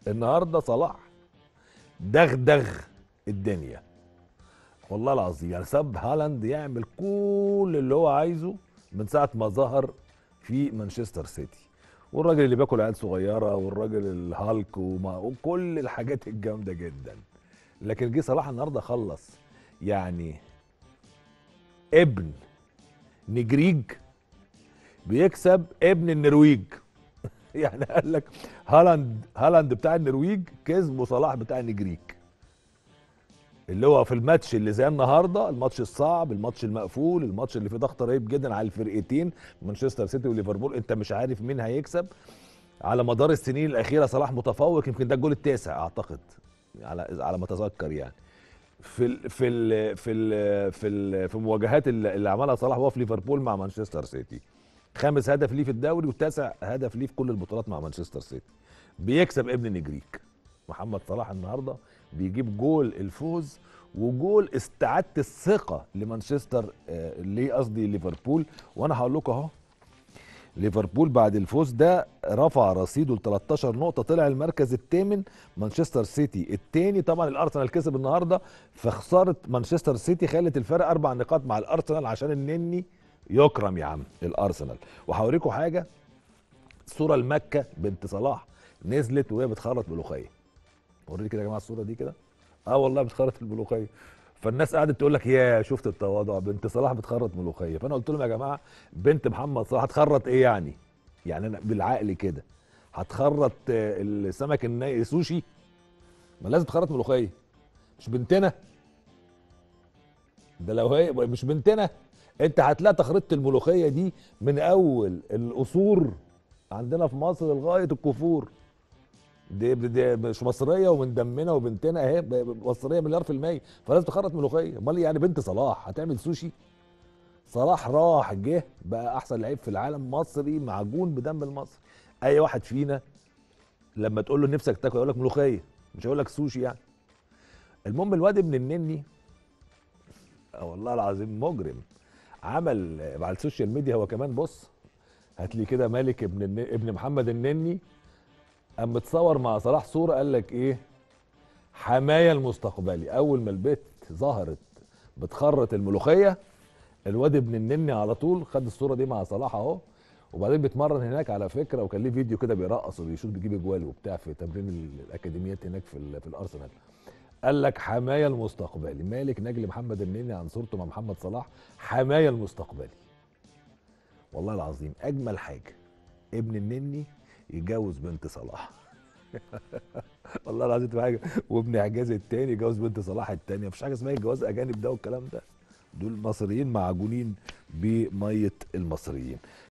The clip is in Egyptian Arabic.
النهارده صلاح دغدغ الدنيا والله العظيم يعني ساب هالاند يعمل كل اللي هو عايزه من ساعه ما ظهر في مانشستر سيتي والراجل اللي بياكل عيال صغيره والراجل الهالك وما وكل الحاجات الجامده جدا لكن جه صلاح النهارده خلص يعني ابن نجريج بيكسب ابن النرويج يعني قال لك هالاند هالاند بتاع النرويج كسبه صلاح بتاع النجريج اللي هو في الماتش اللي زي النهارده الماتش الصعب الماتش المقفول الماتش اللي فيه ضغط رهيب جدا على الفرقتين مانشستر سيتي وليفربول انت مش عارف مين هيكسب على مدار السنين الاخيره صلاح متفوق يمكن ده الجول التاسع اعتقد على على ما اتذكر يعني في ال في ال في ال في ال في المواجهات اللي اللي عملها صلاح وهو في ليفربول مع مانشستر سيتي خامس هدف ليه في الدوري وتاسع هدف ليه في كل البطولات مع مانشستر سيتي بيكسب ابن نجريك محمد صلاح النهارده بيجيب جول الفوز وجول استعاده الثقه لمانشستر آه، ليه قصدي ليفربول وانا هقول لكم اهو ليفربول بعد الفوز ده رفع رصيده ل 13 نقطة طلع المركز الثامن مانشستر سيتي الثاني طبعا الارسنال كسب النهارده فخسارة مانشستر سيتي خلت الفرق اربع نقاط مع الارسنال عشان النني يكرم يا عم الارسنال وهوريكم حاجة صورة لمكة بنت صلاح نزلت وهي بتخرط ملوخية وريني كده يا جماعة الصورة دي كده اه والله بتخرط الملوخية فالناس قعدت تقول لك يا شفت التواضع بنت صلاح بتخرط ملوخيه فانا قلت لهم يا جماعه بنت محمد صلاح هتخرط ايه يعني يعني انا بالعقل كده هتخرط آه، السمك الني سوشي ما لازم تخرط ملوخيه مش بنتنا ده لو هي مش بنتنا انت هتلاقي تخريطه الملوخيه دي من اول القصور عندنا في مصر لغايه الكفور دي, دي مش مصريه ومن دمنا وبنتنا اهي ب- ب- مصريه مليار في الميه فلازم تخرط ملوخيه امال يعني بنت صلاح هتعمل سوشي صلاح راح جه بقى احسن لعيب في العالم مصري معجون بدم المصري اي واحد فينا لما تقول له نفسك تاكل يقول لك ملوخيه مش هيقول لك سوشي يعني المهم الواد ابن النني آه والله العظيم مجرم عمل آه، على السوشيال ميديا هو كمان بص هات لي كده مالك ابن الن... ابن محمد النني قام متصور مع صلاح صوره قال لك ايه حمايه المستقبلي اول ما البيت ظهرت بتخرط الملوخيه الواد ابن النني على طول خد الصوره دي مع صلاح اهو وبعدين بيتمرن هناك على فكره وكان ليه فيديو كده بيرقص وبيشوط بيجيب اجوال وبتاع في تمرين ال- الاكاديميات هناك في ال- في الارسنال قال لك حمايه المستقبلي مالك نجل محمد النني عن صورته مع محمد صلاح حمايه المستقبلي والله العظيم اجمل حاجه ابن النني يجوز بنت صلاح والله العظيم تبقى حاجه وابن حجاز التاني يجوز بنت صلاح التانيه مفيش حاجه اسمها جواز اجانب ده والكلام ده دول مصريين معجونين بميه المصريين